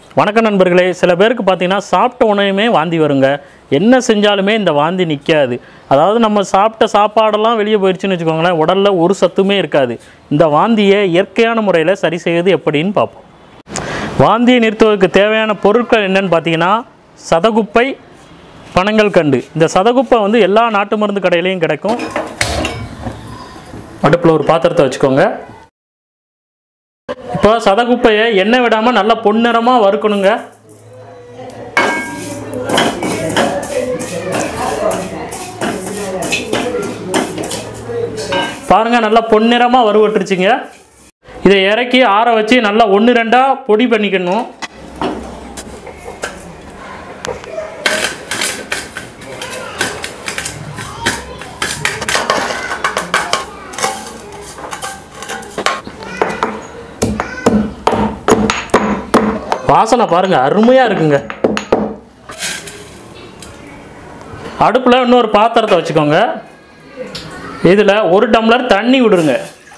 வணக்கம் நண்பர்களே சில பேருக்கு பார்த்தீங்கன்னா சாப்பிட்ட உணவுமே வாந்தி வருங்க என்ன செஞ்சாலுமே இந்த வாந்தி நிற்காது அதாவது நம்ம சாப்பிட்ட சாப்பாடெல்லாம் வெளியே போயிடுச்சுன்னு வச்சுக்கோங்களேன் உடலில் ஒரு சத்துமே இருக்காது இந்த வாந்தியை இயற்கையான முறையில் சரி செய்வது எப்படின்னு பார்ப்போம் வாந்தியை நிறுத்துவதற்கு தேவையான பொருட்கள் என்னன்னு பார்த்தீங்கன்னா சதகுப்பை பனங்கள் கண்டு இந்த சதகுப்பை வந்து எல்லா நாட்டு மருந்து கடையிலையும் கிடைக்கும் அடுப்பில் ஒரு பாத்திரத்தை வச்சுக்கோங்க இப்போ சதகுப்பையை எண்ணெய் விடாமல் நல்லா பொன்னிறமாக வறுக்கணுங்க பாருங்க நல்லா பொன்னிறமாக வறுவட்டுருச்சுங்க இதை இறக்கி ஆற வச்சு நல்லா ஒன்று ரெண்டாக பொடி பண்ணிக்கணும் வாசனை பாருங்க அருமையாக இருக்குங்க அடுப்பில் இன்னொரு பாத்திரத்தை வச்சுக்கோங்க இதில் ஒரு டம்ளர் தண்ணி விடுங்க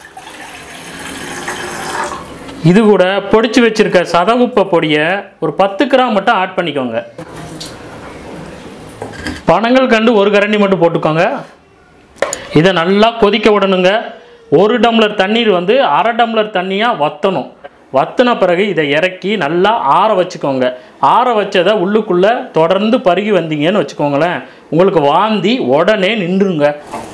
இது கூட பொடிச்சு வச்சிருக்க சதகுப்பை பொடியை ஒரு பத்து கிராம் மட்டும் ஆட் பண்ணிக்கோங்க பனங்கள் கண்டு ஒரு கரண்டி மட்டும் போட்டுக்கோங்க இதை நல்லா கொதிக்க விடணுங்க ஒரு டம்ளர் தண்ணீர் வந்து அரை டம்ளர் தண்ணியாக வற்றணும் வத்தின பிறகு இதை இறக்கி நல்லா ஆற வச்சுக்கோங்க ஆற வச்சதை உள்ளுக்குள்ளே தொடர்ந்து பருகி வந்தீங்கன்னு வச்சுக்கோங்களேன் உங்களுக்கு வாந்தி உடனே நின்றுங்க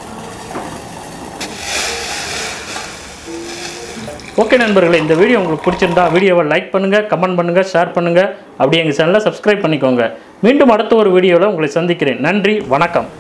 ஓகே நண்பர்களே இந்த வீடியோ உங்களுக்கு பிடிச்சிருந்தா வீடியோவை லைக் பண்ணுங்கள் கமெண்ட் பண்ணுங்கள் ஷேர் பண்ணுங்கள் அப்படியே எங்கள் சேனலை சப்ஸ்கிரைப் பண்ணிக்கோங்க மீண்டும் அடுத்த ஒரு வீடியோவில் உங்களை சந்திக்கிறேன் நன்றி வணக்கம்